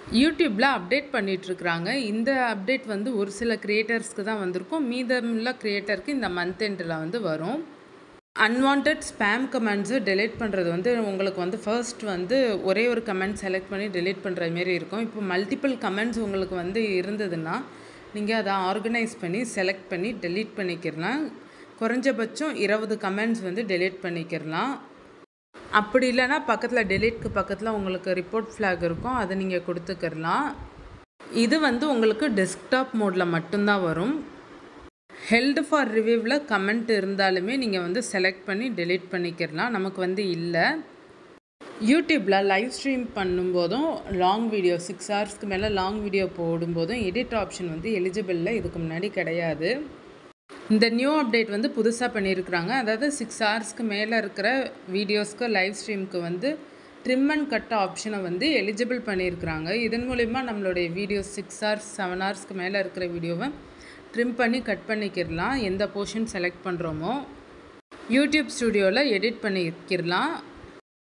யூடியூப்பில் அப்டேட் பண்ணிகிட்ருக்குறாங்க இந்த அப்டேட் வந்து ஒரு சில க்ரியேட்டர்ஸ்க்கு தான் வந்திருக்கும் மீதமுள்ள க்ரியேட்டருக்கு இந்த மந்த் எண்டில் வந்து வரும் அன்வான்ட் ஸ்பேம் கமெண்ட்ஸை டெலீட் பண்ணுறது வந்து உங்களுக்கு வந்து ஃபர்ஸ்ட் வந்து ஒரே ஒரு கமெண்ட் செலக்ட் பண்ணி டெலீட் பண்ணுற மாரி இருக்கும் இப்போ மல்டிபிள் கமெண்ட்ஸ் உங்களுக்கு வந்து இருந்ததுன்னா நீங்கள் அதை ஆர்கனைஸ் பண்ணி செலக்ட் பண்ணி டெலீட் பண்ணிக்கிறலாம் குறைஞ்சபட்சம் இருபது கமெண்ட்ஸ் வந்து டெலீட் பண்ணிக்கிறலாம் அப்படி இல்லைன்னா பக்கத்தில் டெலீட்க்கு பக்கத்தில் உங்களுக்கு ரிப்போர்ட் ஃப்ளாக் இருக்கும் அதை நீங்கள் கொடுத்துக்கிறலாம் இது வந்து உங்களுக்கு டெஸ்க்டாப் மோடில் மட்டும்தான் வரும் ஹெல்டு ஃபார் ரிவ்யூவில் கமெண்ட் இருந்தாலுமே நீங்கள் வந்து செலக்ட் பண்ணி டெலீட் பண்ணிக்கிறலாம் நமக்கு வந்து இல்லை யூடியூப்பில் லைவ் ஸ்ட்ரீம் பண்ணும்போதும் லாங் வீடியோ சிக்ஸ் ஹவர்ஸ்க்கு மேலே லாங் வீடியோ போடும்போதும் எடிட் ஆப்ஷன் வந்து எலிஜிபிளில் இதுக்கு முன்னாடி கிடையாது இந்த நியூ அப்டேட் வந்து புதுசாக பண்ணியிருக்கிறாங்க அதாவது சிக்ஸ் ஹவர்ஸ்க்கு மேலே இருக்கிற வீடியோஸ்க்கு லைவ் ஸ்ட்ரீமுக்கு வந்து ட்ரிம் அண்ட் கட் ஆப்ஷனை வந்து எலிஜிபிள் பண்ணியிருக்கிறாங்க இதன் மூலிமா நம்மளுடைய வீடியோஸ் சிக்ஸ் ஹவர்ஸ் செவன் ஹவர்ஸ்க்கு மேலே இருக்கிற வீடியோவை ட்ரிம் பண்ணி கட் பண்ணிக்கிடலாம் எந்த போர்ஷன் செலக்ட் பண்ணுறோமோ யூடியூப் ஸ்டுடியோவில் எடிட் பண்ணிக்கிடலாம்